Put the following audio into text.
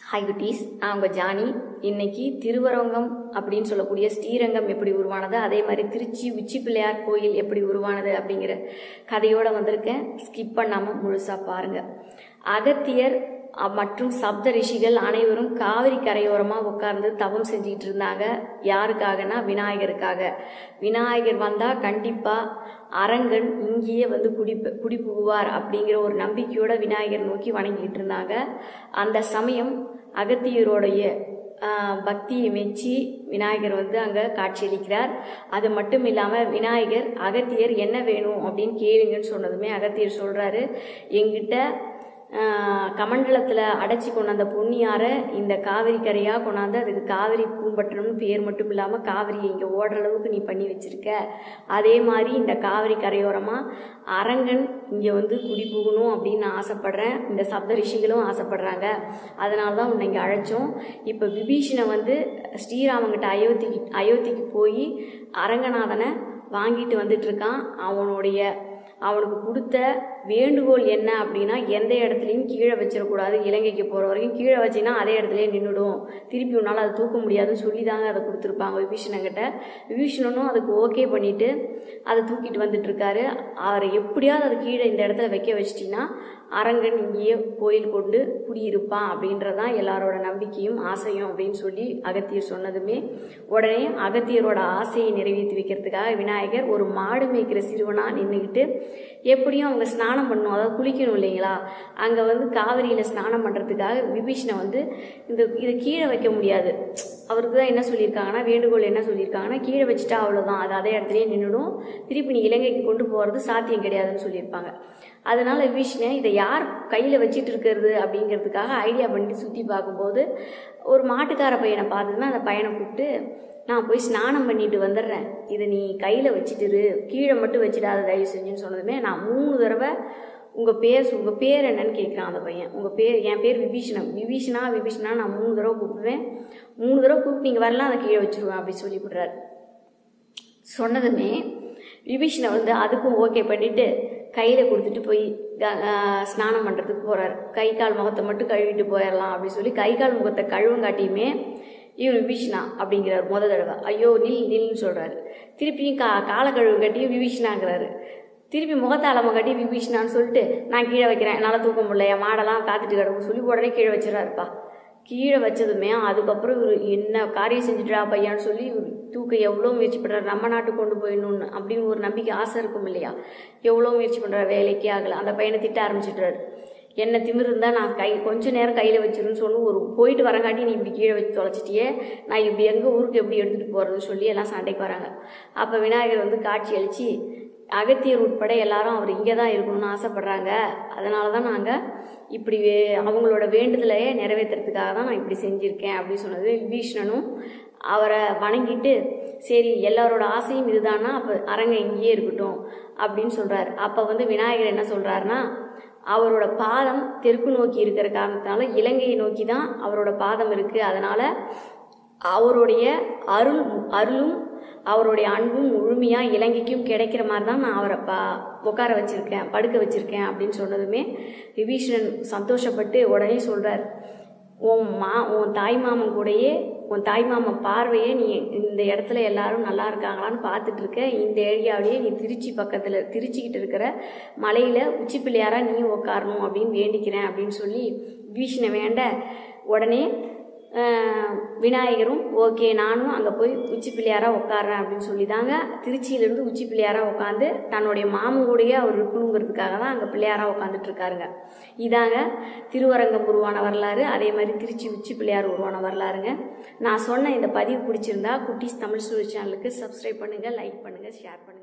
hi குட்டீஸ் நான் உங்கள் ஜானி இன்னைக்கு திருவரங்கம் அப்படின்னு சொல்லக்கூடிய ஸ்ரீரங்கம் எப்படி உருவானது அதே மாதிரி திருச்சி உச்சி பிள்ளையார் கோயில் எப்படி உருவானது அப்படிங்கிற கதையோட வந்திருக்கேன் ஸ்கிப் பண்ணாமல் முழுசாக பாருங்க அகத்தியர் அ- மற்றும் சப்த ரிஷிகள் அனைவரும் காவிரி கரையோரமாக உட்கார்ந்து தவம் செஞ்சுக்கிட்டு இருந்தாங்க யாருக்காகனா விநாயகருக்காக விநாயகர் வந்தால் கண்டிப்பாக அரங்கன் இங்கேயே வந்து குடி குடி புகுவார் அப்படிங்கிற ஒரு நம்பிக்கையோட விநாயகர் நோக்கி வணங்கிட்டு இருந்தாங்க அந்த சமயம் அகத்தியருடைய ஆஹ், பக்தியை மெச்சி விநாயகர் வந்து அங்கே காட்சியளிக்கிறார் அது மட்டும் இல்லாமல் விநாயகர் அகத்தியர் என்ன வேணும் அப்படின்னு கேளுங்கன்னு சொன்னதுமே அகத்தியர் சொல்கிறாரு எங்கிட்ட கமண்டலத்தில் அடைச்சி கொண்டாந்த பொன்னியாரை இந்த காவிரி கரையாக கொண்டாந்து அதுக்கு காவிரி பூம்பட்டணம்னு பேர் மட்டும் இல்லாமல் காவிரியை இங்கே ஓடுற அளவுக்கு நீ பண்ணி வச்சிருக்க அதே மாதிரி இந்த காவிரி கரையோரமாக அரங்கன் இங்கே வந்து குடி புகணும் அப்படின்னு நான் ஆசைப்படுறேன் இந்த சப்த ரிஷிகளும் ஆசைப்படுறாங்க அதனால தான் உன்னை இங்கே அழைச்சோம் இப்போ விபீஷணை வந்து ஸ்ரீராமங்கிட்ட அயோத்திக்கு அயோத்திக்கு போய் அரங்கநாதனை வாங்கிட்டு வந்துட்டு இருக்கான் அவனுடைய அவனுக்கு கொடுத்த வேண்டுகோள் என்ன அப்படின்னா எந்த இடத்துலையும் கீழே வச்சிடக்கூடாது இலங்கைக்கு போகிற வரைக்கும் கீழே வச்சின்னா அதே இடத்துலயே நின்றுடும் திருப்பி உன்னால் அதை தூக்க முடியாதுன்னு சொல்லி தாங்க அதை கொடுத்துருப்பாங்க விபீஷணங்கிட்ட விபீஷணனும் அதுக்கு ஓகே பண்ணிட்டு அதை தூக்கிட்டு வந்துட்டு இருக்காரு அவரை எப்படியாவது அது கீழே இந்த இடத்துல வைக்க வச்சிட்டிங்கன்னா அரங்கன் இங்கேயே கோயில் கொண்டு குடியிருப்பான் அப்படின்றதான் எல்லாரோட நம்பிக்கையும் ஆசையும் அப்படின்னு சொல்லி அகத்தியர் சொன்னதுமே உடனே அகத்தியரோட ஆசையை நிறைவேற்றி வைக்கிறதுக்காக விநாயகர் ஒரு மாடு மேய்க்கிற சிறுவனா நின்றுக்கிட்டு எப்படியும் அவங்க ஸ்நானம் பண்ணணும் அதாவது குளிக்கணும் இல்லைங்களா அங்கே வந்து காவிரியில் ஸ்நானம் பண்ணுறதுக்காக விபீஷணை வந்து இந்த இதை கீழே வைக்க முடியாது அவருக்கு தான் என்ன சொல்லியிருக்காங்கன்னா வேண்டுகோள் என்ன சொல்லியிருக்காங்கன்னா கீழே வச்சுட்டா அவ்வளோதான் அது அதே இடத்துலயே நின்றுடும் திருப்பி நீ இலங்கைக்கு கொண்டு போகிறது சாத்தியம் கிடையாதுன்னு சொல்லியிருப்பாங்க அதனால விபீஷணன் இதை யார் கையில் வச்சிட்டு இருக்கிறது அப்படிங்கிறதுக்காக ஐடியா பண்ணிட்டு சுற்றி பார்க்கும்போது ஒரு மாட்டுக்கார பையனை பார்த்ததுமே அந்த பையனை கூப்பிட்டு நான் போய் ஸ்நானம் பண்ணிட்டு வந்துடுறேன் இதை நீ கையில் வச்சுட்டுரு கீழே மட்டும் வச்சிடாத தயவு செஞ்சுன்னு சொன்னதுமே நான் மூணு தடவை உங்கள் பேர் உங்கள் பேர் என்னன்னு கேட்குறான் அந்த பையன் உங்கள் பேர் என் பேர் விபீஷணன் விபீஷணா விபீஷணா நான் மூணு தடவை கூப்பிடுவேன் மூணு தடவை கூப்பிட்டு நீங்கள் வரலாம் அதை கீழே வச்சிருவேன் அப்படி சொல்லி விடுறாரு சொன்னதுமே விபீஷணை வந்து அதுக்கும் ஓகே பண்ணிட்டு கையில் கொடுத்துட்டு போய் க- ஆஹ் ஸ்நானம் பண்ணுறதுக்கு போகிறார் கை கால் முகத்தை மட்டும் கழுவிட்டு போயிடலாம் அப்படின்னு சொல்லி கை கால் முகத்தை கழுவங்காட்டியுமே இவர் விபீஷணா அப்படிங்கிறார் முத தடவை ஐயோ நில் நில்னு சொல்கிறாரு திருப்பியும் கா காலை கழுவு கட்டியும் விபீஷணாங்கிறாரு திருப்பி முகத்தாளம கட்டி விபீஷணான்னு சொல்லிட்டு நான் கீழே வைக்கிறேன் என்னால் தூக்க முடியல என் மாடெல்லாம் காத்துட்டு கிடக்கும் சொல்லி உடனே கீழே வச்சிடறாருப்பா கீழே வச்சதுமே அதுக்கப்புறம் இவர் என்ன காரியம் செஞ்சுட்டா பையான்னு சொல்லி இவர் தூக்க எவ்வளோ முயற்சி பண்ணுறாரு நம்ம நாட்டுக்கு கொண்டு போயிடணும்னு அப்படின்னு ஒரு நம்பிக்கை ஆசை இருக்கும் இல்லையா எவ்வளோ முயற்சி பண்ணுறாரு வேலைக்கே ஆகலை அந்த பையனை திட்ட ஆரம்பிச்சிடுறாரு என்ன திமிரு இருந்தால் நான் கை கொஞ்ச நேரம் கையில் வச்சிருன்னு சொல்லி ஒரு போயிட்டு வரங்காட்டி நீ இப்படி கீழே வச்சு தொலைச்சிட்டியே நான் இப்படி எங்கள் ஊருக்கு எப்படி எடுத்துகிட்டு போகிறதுன்னு சொல்லி எல்லாம் சண்டைக்கு வராங்க அப்போ விநாயகர் வந்து காட்சி அளித்து அகத்தியர் உட்பட எல்லாரும் அவர் இங்கே தான் இருக்கணும்னு ஆசைப்படுறாங்க அதனால தான் நாங்கள் இப்படி வே- அவங்களோட வேண்டுதலையே நிறைவேற்றுறதுக்காக தான் நான் இப்படி செஞ்சுருக்கேன் அப்படின்னு சொன்னது விபீஷணனும் அவரை வணங்கிட்டு சரி எல்லாரோட ஆசையும் இதுதானா அப்போ அரங்க இங்கேயே இருக்கட்டும் அப்படின்னு சொல்கிறார் அப்போ வந்து விநாயகர் என்ன சொல்கிறாருன்னா அவரோட பாதம் தெற்கு நோக்கி இருக்கிற காரணத்தினால இலங்கையை நோக்கி தான் அவரோட பாதம் இருக்குது அதனால் அவருடைய அருள் அருளும் அவருடைய அன்பும் முழுமையாக இலங்கைக்கும் கிடைக்கிற மாதிரி தான் நான் அவரை பா உட்கார வச்சிருக்கேன் படுக்க வச்சிருக்கேன் அப்படின்னு சொன்னதுமே விபீஷணன் சந்தோஷப்பட்டு உடனே சொல்கிறார் உன் மா உன் தாய் மாமன் கூடயே உன் தாய் மாமன் பார்வையே நீ இந்த இடத்துல எல்லாரும் நல்லா இருக்காங்களான்னு பார்த்துட்டு இருக்க இந்த ஏரியாவிலேயே நீ திருச்சி பக்கத்தில் திருச்சிக்கிட்டு இருக்கிற மலையில் உச்சி பிள்ளையாரா நீ உட்காரணும் அப்படின்னு வேண்டிக்கிறேன் அப்படின்னு சொல்லி விபீஷணை வேண்ட உடனே ஆஹ், விநாயகரும் ஓகே நானும் அங்கே போய் உச்சி பிள்ளையாரா உட்காடுறேன் அப்படின்னு சொல்லி தாங்க திருச்சியிலேருந்து உச்சி பிள்ளையாரா உட்காந்து தன்னுடைய மாமன் கூடயே அவர் இருக்கணுங்கிறதுக்காக தான் அங்கே பிள்ளையாரா உட்காந்துட்டு இருக்காருங்க இதாங்க திருவரங்கம் உருவான வரலாறு அதே மாதிரி திருச்சி உச்சி பிள்ளையார் உருவான வரலாறுங்க நான் சொன்ன இந்த பதிவு பிடிச்சிருந்தா குட்டீஸ் தமிழ் ஸ்டோரி சேனலுக்கு சப்ஸ்கிரைப் பண்ணுங்கள் லைக் பண்ணுங்கள் ஷேர் பண்ணுங்கள்